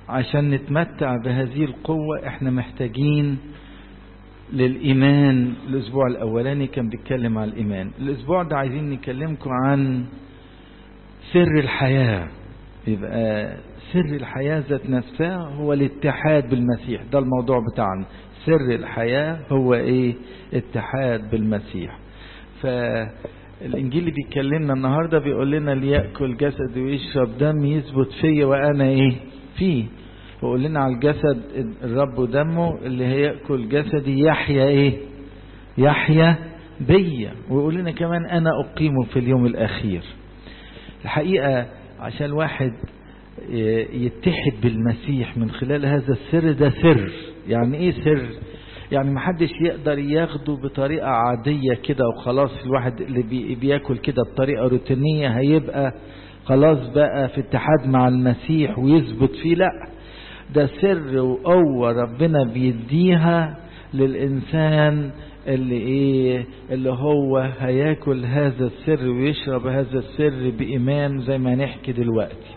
عشان نتمتع بهذه القوة احنا محتاجين للإيمان الأسبوع الأولاني كان بيتكلم عن الإيمان الأسبوع ده عايزين نكلمكم عن سر الحياة يبقى سر الحياة ذات نفسها هو الاتحاد بالمسيح ده الموضوع بتاعنا سر الحياة هو ايه اتحاد بالمسيح فالانجيل اللي بيكلمنا النهاردة بيقول لنا ليأكل جسد ويشرب دم يثبت فيا وانا ايه فيه ويقول لنا على الجسد الرب ودمه اللي هيأكل جسدي يحيا ايه يحيا بيا ويقول لنا كمان انا اقيمه في اليوم الاخير الحقيقة عشان الواحد يتحد بالمسيح من خلال هذا السر ده سر يعني ايه سر يعني محدش يقدر ياخده بطريقة عادية كده وخلاص الواحد اللي بي بياكل كده بطريقة روتينية هيبقى خلاص بقى في اتحاد مع المسيح ويثبت فيه لا ده سر وقوة ربنا بيديها للإنسان اللي ايه اللي هو هياكل هذا السر ويشرب هذا السر بإيمان زي ما نحكي دلوقتي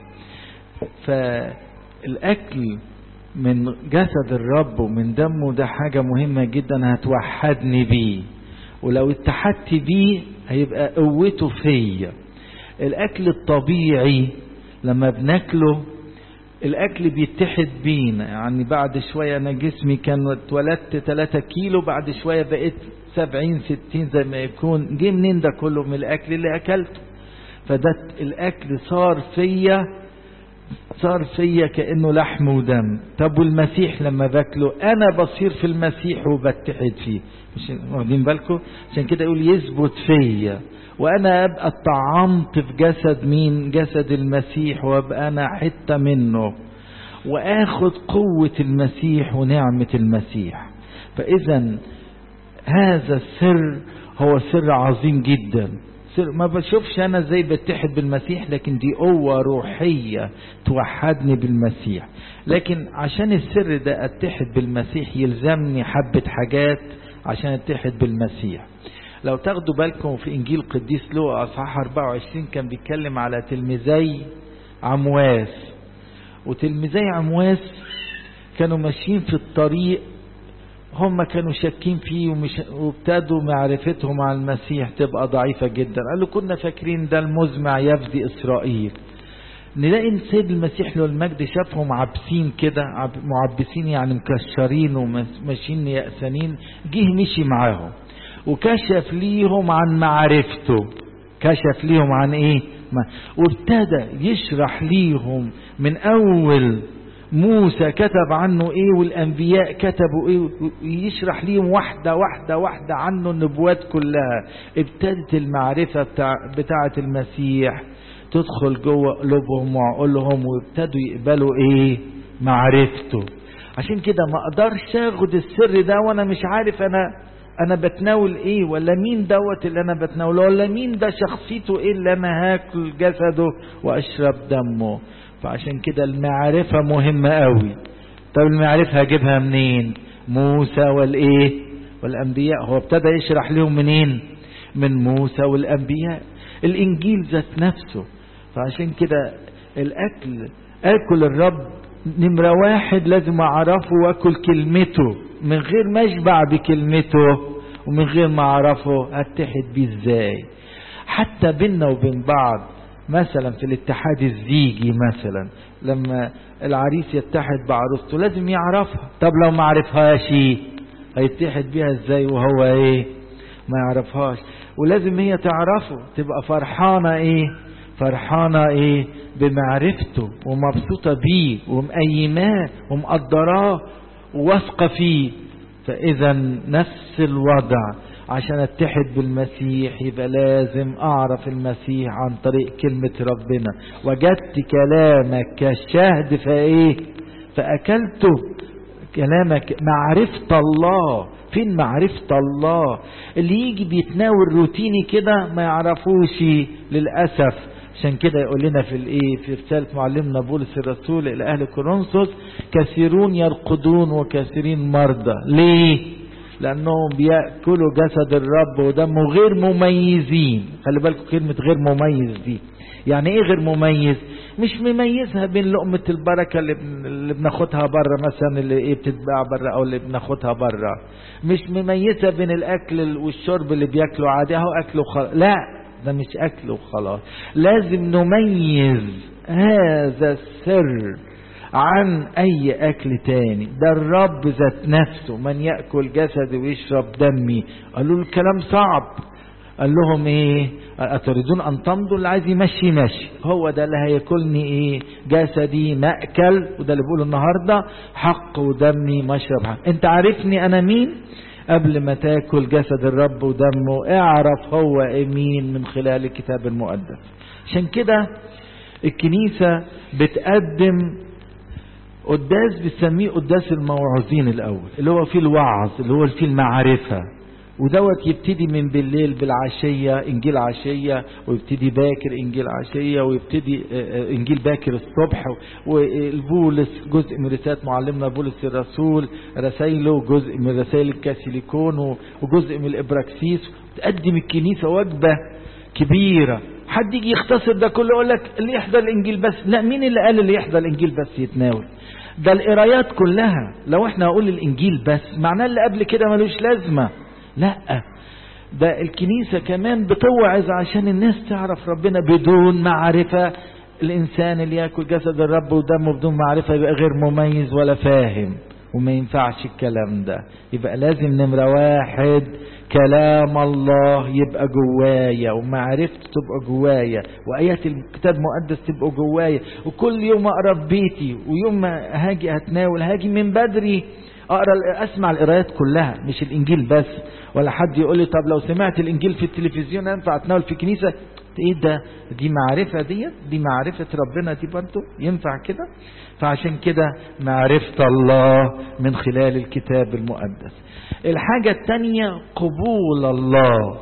فالأكل من جسد الرب ومن دمه ده حاجة مهمة جدا هتوحدني بيه ولو اتحدت بيه هيبقى قوته فيا الأكل الطبيعي لما بناكله الأكل بيتحد بينا يعني بعد شوية أنا جسمي كان اتولدت 3 كيلو بعد شوية بقيت 70 60 زي ما يكون جه منين ده كله من الأكل اللي أكلته فده الأكل صار فيا صار فيا كأنه لحم ودم طب والمسيح لما باكله أنا بصير في المسيح وبتحد فيه مش واخدين بالكم عشان كده يقول يثبت فيا وأنا أبقى طعمت في جسد مين جسد المسيح وأبقى أنا حتة منه وآخد قوة المسيح ونعمة المسيح فإذا هذا السر هو سر عظيم جدا سر ما بشوفش أنا زي بتحد بالمسيح لكن دي قوة روحية توحدني بالمسيح لكن عشان السر ده اتحد بالمسيح يلزمني حبة حاجات عشان اتحد بالمسيح لو تاخدوا بالكم في انجيل قديس لوقا اصحاح 24 كان بيتكلم على تلميذي عمواس وتلميذي عمواس كانوا ماشيين في الطريق هم كانوا شاكين فيه ومش وابتدوا معرفتهم على المسيح تبقى ضعيفة جدا قالوا كنا فاكرين ده المزمع يفدي إسرائيل نلاقي سيد المسيح له المجد شافهم عابسين كده معبسين يعني مكشرين وماشيين يأسانين جه مشي معاهم وكشف ليهم عن معرفته كشف ليهم عن ايه وابتدى يشرح ليهم من اول موسى كتب عنه ايه والانبياء كتبوا ايه يشرح ليهم واحدة واحدة واحدة عنه النبوات كلها ابتدت المعرفة بتاع بتاعة المسيح تدخل جوه قلوبهم وعقولهم وابتدوا يقبلوا ايه معرفته عشان كده ما اقدرش اخد السر ده وانا مش عارف انا انا بتناول ايه ولا مين دوت اللي انا بتناوله ولا مين ده شخصيته ايه اللي انا هاكل جسده واشرب دمه فعشان كده المعرفة مهمة قوي طب المعرفة هجيبها منين موسى والايه والانبياء هو ابتدى يشرح لهم منين من موسى والانبياء الانجيل ذات نفسه فعشان كده الاكل اكل الرب نمرة واحد لازم اعرفه واكل كلمته من غير ما اشبع بكلمته ومن غير ما اعرفه اتحد بيه ازاي حتى بيننا وبين بعض مثلا في الاتحاد الزيجي مثلا لما العريس يتحد بعروسته لازم يعرفها طب لو ما عرفهاش هيتحد بيها ازاي وهو ايه ما يعرفهاش ولازم هي تعرفه تبقى فرحانة ايه فرحانة ايه بمعرفته ومبسوطة بيه ومقيماه ومقدراه وواثقة فيه فاذا نفس الوضع عشان اتحد بالمسيح يبقى لازم اعرف المسيح عن طريق كلمة ربنا وجدت كلامك كالشهد فايه فاكلته كلامك معرفة الله فين معرفة الله اللي يجي بيتناول روتيني كده ما يعرفوش للأسف عشان كده يقول لنا في الايه في رسالة معلمنا بولس الرسول الى اهل كورنثوس كثيرون يرقدون وكثيرين مرضى ليه لانهم بياكلوا جسد الرب ودمه غير مميزين خلي بالكم كلمة غير مميز دي يعني ايه غير مميز مش مميزها بين لقمة البركة اللي, بن... اللي بناخدها بره مثلا اللي ايه بتتباع بره او اللي بناخدها بره مش مميزة بين الاكل والشرب اللي بياكلوا عادي اهو اكل وخلاص لا ده مش اكل وخلاص لازم نميز هذا السر عن اي اكل تاني ده الرب ذات نفسه من يأكل جسدي ويشرب دمي قالوا له الكلام صعب قال لهم ايه اتريدون ان تمضوا اللي عايز يمشي ماشي هو ده اللي هياكلني ايه جسدي مأكل وده اللي بيقوله النهاردة حق ودمي مشرب حق انت عارفني انا مين قبل ما تاكل جسد الرب ودمه اعرف هو مين من خلال الكتاب المقدس عشان كده الكنيسة بتقدم قداس بتسميه قداس الموعظين الاول اللي هو فيه الوعظ اللي هو فيه المعرفة ودوت يبتدي من بالليل بالعشية انجيل عشية ويبتدي باكر انجيل عشية ويبتدي انجيل باكر الصبح والبولس جزء من رسالة معلمنا بولس الرسول رسائله جزء من رسائل الكاسيليكون وجزء من الابراكسيس تقدم الكنيسة وجبة كبيرة حد يجي يختصر ده كله يقول لك اللي يحضر الانجيل بس لا مين اللي قال اللي يحضر الانجيل بس يتناول ده القرايات كلها لو احنا هقول الانجيل بس معناه اللي قبل كده ملوش لازمه لا ده الكنيسة كمان بتوعظ عشان الناس تعرف ربنا بدون معرفة الإنسان اللي يأكل جسد الرب ودمه بدون معرفة يبقى غير مميز ولا فاهم وما ينفعش الكلام ده يبقى لازم نمرة واحد كلام الله يبقى جوايا ومعرفته تبقى جوايا وآيات الكتاب المقدس تبقى جوايا وكل يوم أقرأ في بيتي ويوم ما هاجي هتناول هاجي من بدري اقرا اسمع القرايات كلها مش الانجيل بس ولا حد يقول لي طب لو سمعت الانجيل في التلفزيون ينفع اتناول في كنيسه ايه ده دي معرفه دي دي معرفه ربنا دي برضه ينفع كده فعشان كده معرفه الله من خلال الكتاب المقدس الحاجه الثانيه قبول الله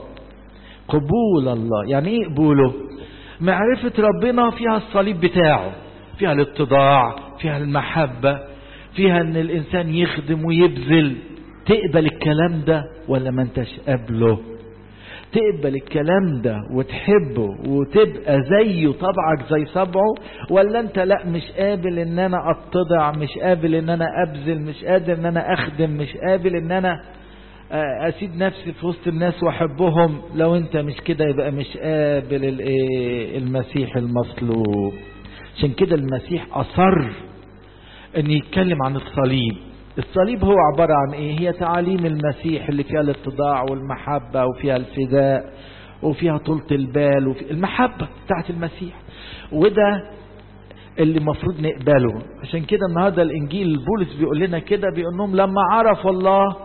قبول الله يعني ايه قبوله معرفه ربنا فيها الصليب بتاعه فيها الاتضاع فيها المحبه فيها ان الانسان يخدم ويبذل تقبل الكلام ده ولا ما انتش قابله تقبل الكلام ده وتحبه وتبقى زيه طبعك زي طبعه ولا انت لا مش قابل ان انا اتضع مش قابل ان انا ابذل مش قادر ان انا اخدم مش قابل ان انا اسيب نفسي في وسط الناس واحبهم لو انت مش كده يبقى مش قابل المسيح المصلوب عشان كده المسيح اصر ان يتكلم عن الصليب الصليب هو عبارة عن ايه هي تعاليم المسيح اللي فيها الاتضاع والمحبة وفيها الفداء وفيها طولة البال وفي المحبة بتاعت المسيح وده اللي المفروض نقبله عشان كده النهاردة الانجيل بولس بيقول لنا كده بيقول لهم لما عرفوا الله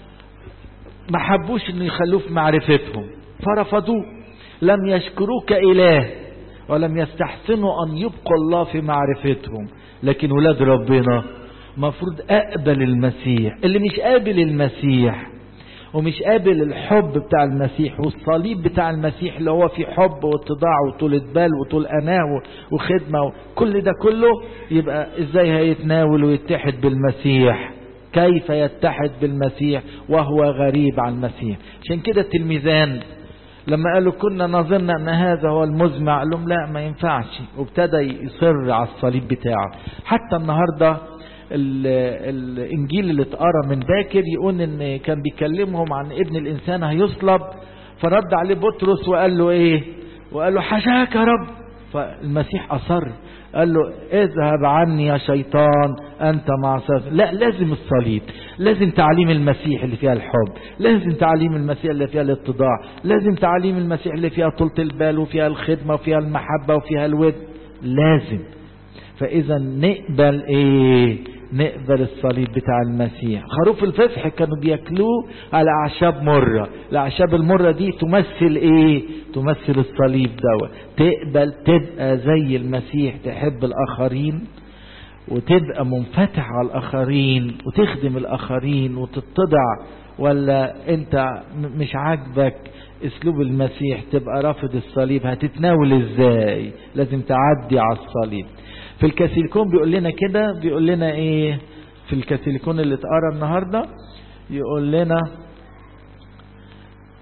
ما حبوش ان يخلوه في معرفتهم فرفضوه لم يشكروه كإله ولم يستحسنوا ان يبقوا الله في معرفتهم لكن ولاد ربنا مفروض اقبل المسيح اللي مش قابل المسيح ومش قابل الحب بتاع المسيح والصليب بتاع المسيح اللي هو فيه حب واتضاع وطولة بال وطول أناه وخدمة وكل ده كله يبقى ازاي هيتناول ويتحد بالمسيح كيف يتحد بالمسيح وهو غريب عن المسيح عشان كده التلميذان لما قالوا كنا نظن ان هذا هو المزمع قال لهم لا ما ينفعش وابتدى يصر على الصليب بتاعه حتى النهارده الانجيل اللي اتقرا من باكر يقول ان كان بيكلمهم عن ابن الانسان هيصلب فرد عليه بطرس وقال له ايه وقال له حشاك يا رب فالمسيح اصر قال له اذهب عني يا شيطان انت معصر لا لازم الصليب لازم تعليم المسيح اللي فيها الحب لازم تعليم المسيح اللي فيها الاتضاع لازم تعليم المسيح اللي فيها طولة البال وفيها الخدمة وفيها المحبة وفيها الود لازم فاذا نقبل ايه نقبل الصليب بتاع المسيح خروف الفصح كانوا بياكلوه على اعشاب مرة الاعشاب المرة دي تمثل ايه تمثل الصليب دوت تقبل تبقى زي المسيح تحب الاخرين وتبقى منفتح على الاخرين وتخدم الاخرين وتتضع ولا انت مش عاجبك اسلوب المسيح تبقى رافض الصليب هتتناول ازاي لازم تعدي على الصليب في الكاثوليكون بيقول لنا كده بيقول لنا ايه في الكاثوليكون اللي اتقرا النهارده يقول لنا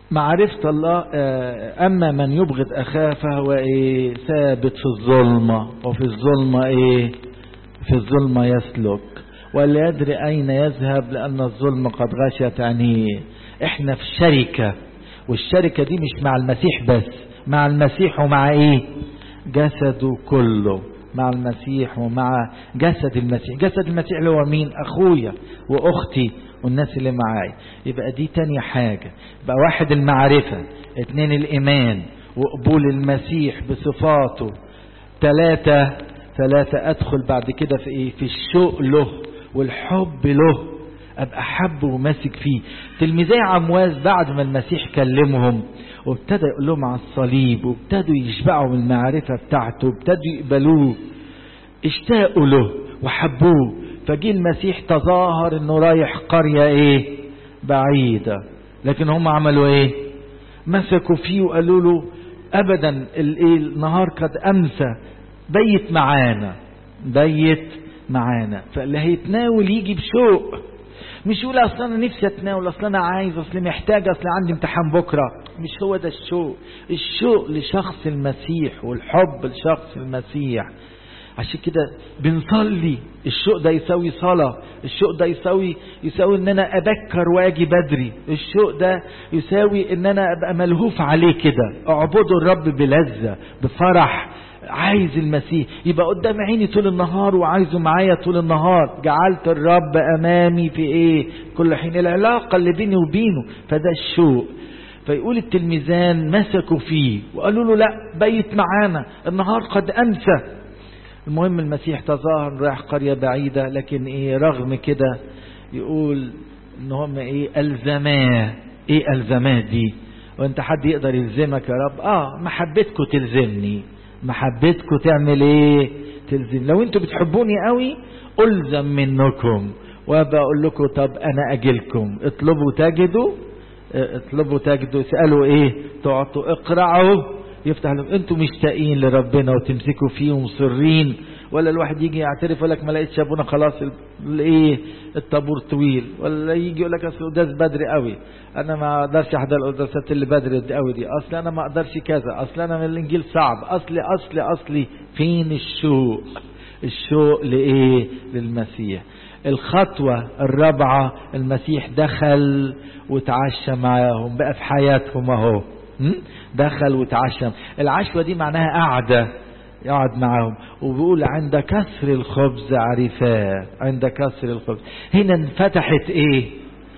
معرفة الله أما من يبغض أخاه فهو إيه ثابت في الظلمة وفي الظلمة إيه في الظلمة يسلك ولا يدري أين يذهب لأن الظلم قد غشت عينيه إحنا في شركة والشركة دي مش مع المسيح بس مع المسيح ومع إيه جسده كله مع المسيح ومع جسد المسيح جسد المسيح اللي هو مين أخويا وأختي والناس اللي معاي يبقى دي تاني حاجة يبقى واحد المعرفة اتنين الإيمان وقبول المسيح بصفاته ثلاثة ثلاثة أدخل بعد كده في إيه في الشوق له والحب له أبقى حب وماسك فيه تلميذي عمواز بعد ما المسيح كلمهم وابتدى يقول لهم على الصليب وابتدوا يشبعوا من المعرفة بتاعته وابتدوا يقبلوه اشتاقوا له وحبوه فجي المسيح تظاهر انه رايح قرية ايه بعيدة لكن هم عملوا ايه مسكوا فيه وقالوا له ابدا الايه النهار قد امسى بيت معانا بيت معانا فاللي هيتناول يجي بشوق مش يقول اصل انا نفسي اتناول اصل انا عايز اصل محتاج اصل عندي امتحان بكره مش هو ده الشوق الشوق لشخص المسيح والحب لشخص المسيح عشان كده بنصلي الشوق ده يساوي صلاة الشوق ده يساوي يساوي ان انا ابكر واجي بدري الشوق ده يساوي ان انا ابقى ملهوف عليه كده اعبدوا الرب بلذة بفرح عايز المسيح يبقى قدام عيني طول النهار وعايزه معايا طول النهار جعلت الرب امامي في ايه كل حين العلاقة اللي بيني وبينه فده الشوق فيقول التلميذان مسكوا فيه وقالوا له لا بيت معانا النهار قد امسى المهم المسيح تظاهر رايح قرية بعيدة لكن ايه رغم كده يقول ان هم ايه الزماه ايه الزماه دي وانت حد يقدر يلزمك يا رب اه محبتكم تلزمني محبتكم تعمل ايه تلزم لو انتوا بتحبوني قوي الزم منكم وبقول لكم طب انا اجلكم اطلبوا تجدوا اطلبوا تجدوا اسالوا ايه تعطوا اقرعوا يفتح لهم انتوا مشتاقين لربنا وتمسكوا فيه ومصرين ولا الواحد يجي يعترف يقول لك ما لقيتش ابونا خلاص الايه الطابور طويل ولا يجي يقول لك اصل القداس بدري قوي انا ما اقدرش احضر القداسات اللي بدري قوي دي اصل انا ما اقدرش كذا اصل انا من الانجيل صعب اصلي اصلي اصلي فين الشوق الشوق لايه للمسيح الخطوة الرابعة المسيح دخل وتعشى معاهم بقى في حياتهم اهو دخل وتعشى العشوة دي معناها قعدة يقعد معاهم وبيقول عند كسر الخبز عرفاه عند كسر الخبز هنا انفتحت ايه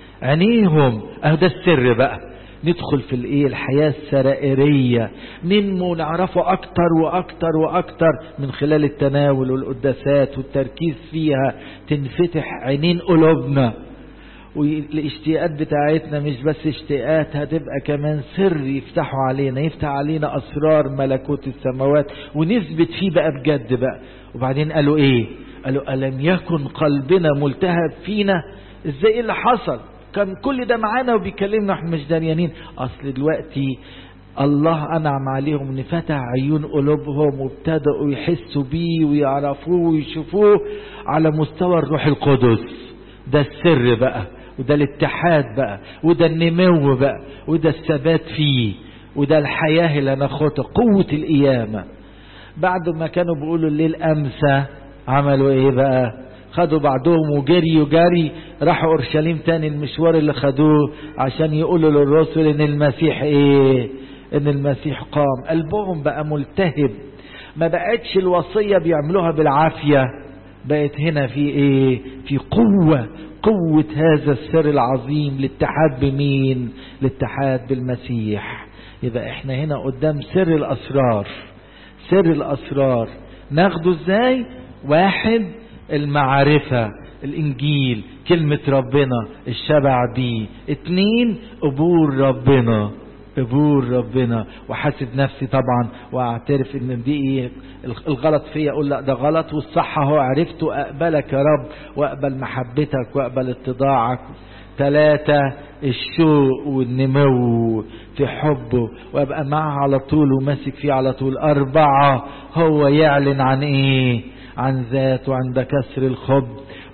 عينيهم اهو ده السر بقى ندخل في الايه الحياة السرائرية ننمو نعرفه اكتر واكتر واكتر من خلال التناول والقداسات والتركيز فيها تنفتح عينين قلوبنا والاشتياقات بتاعتنا مش بس اشتياقات هتبقى كمان سر يفتحوا علينا يفتح علينا اسرار ملكوت السماوات ونثبت فيه بقى بجد بقى وبعدين قالوا ايه قالوا الم يكن قلبنا ملتهب فينا ازاي ايه اللي حصل كان كل ده معانا وبيكلمنا احنا مش داريانين اصل دلوقتي الله انعم عليهم ان فتح عيون قلوبهم وابتدأوا يحسوا بيه ويعرفوه ويشوفوه على مستوى الروح القدس ده السر بقى وده الاتحاد بقى وده النمو بقى وده الثبات فيه وده الحياة اللي ناخدها قوة القيامة بعد ما كانوا بيقولوا الليل أمسى عملوا ايه بقى خدوا بعضهم وجري وجري راحوا اورشليم تاني المشوار اللي خدوه عشان يقولوا للرسل ان المسيح ايه ان المسيح قام قلبهم بقى ملتهب ما بقتش الوصية بيعملوها بالعافية بقت هنا في ايه في قوة قوة هذا السر العظيم الاتحاد بمين الاتحاد بالمسيح يبقى احنا هنا قدام سر الاسرار سر الاسرار ناخده ازاي واحد المعرفة الانجيل كلمة ربنا الشبع بيه اتنين قبول ربنا قبول ربنا وحاسب نفسي طبعا واعترف ان دي ايه الغلط فيا اقول لا ده غلط والصح اهو عرفته اقبلك يا رب واقبل محبتك واقبل اتضاعك ثلاثة الشوق والنمو في حبه وابقى معه على طول وماسك فيه على طول أربعة هو يعلن عن ايه عن ذاته عند كسر الخبز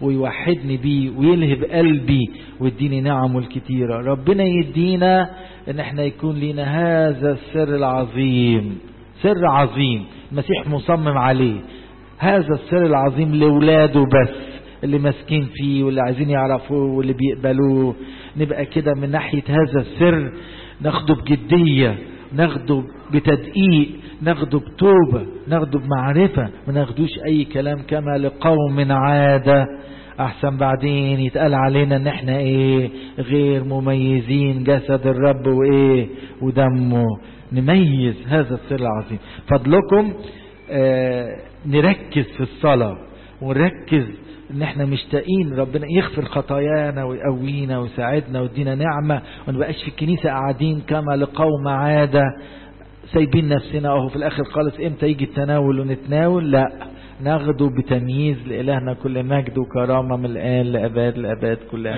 ويوحدني بيه ويلهب قلبي ويديني نعمه الكتيرة ربنا يدينا ان احنا يكون لنا هذا السر العظيم سر عظيم المسيح مصمم عليه هذا السر العظيم لولاده بس اللي ماسكين فيه واللي عايزين يعرفوه واللي بيقبلوه نبقى كده من ناحية هذا السر ناخده بجدية ناخده بتدقيق ناخده بتوبة ناخده بمعرفة ما ناخدوش أي كلام كما لقوم عادة أحسن بعدين يتقال علينا إن إحنا إيه غير مميزين جسد الرب وإيه ودمه نميز هذا السر العظيم فضلكم آه نركز في الصلاة ونركز ان احنا مشتاقين ربنا يغفر خطايانا ويقوينا ويساعدنا ويدينا نعمة وما نبقاش في الكنيسة قاعدين كما لقوم عادة سايبين نفسنا اهو في الاخر خالص امتى يجي التناول ونتناول لا ناخده بتمييز لإلهنا كل مجد وكرامة من الآن لأباد الأباد كلها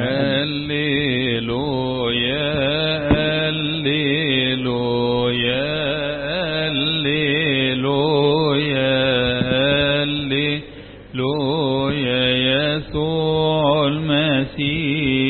هللويا هللويا هللويا هللويا يسوع المسيح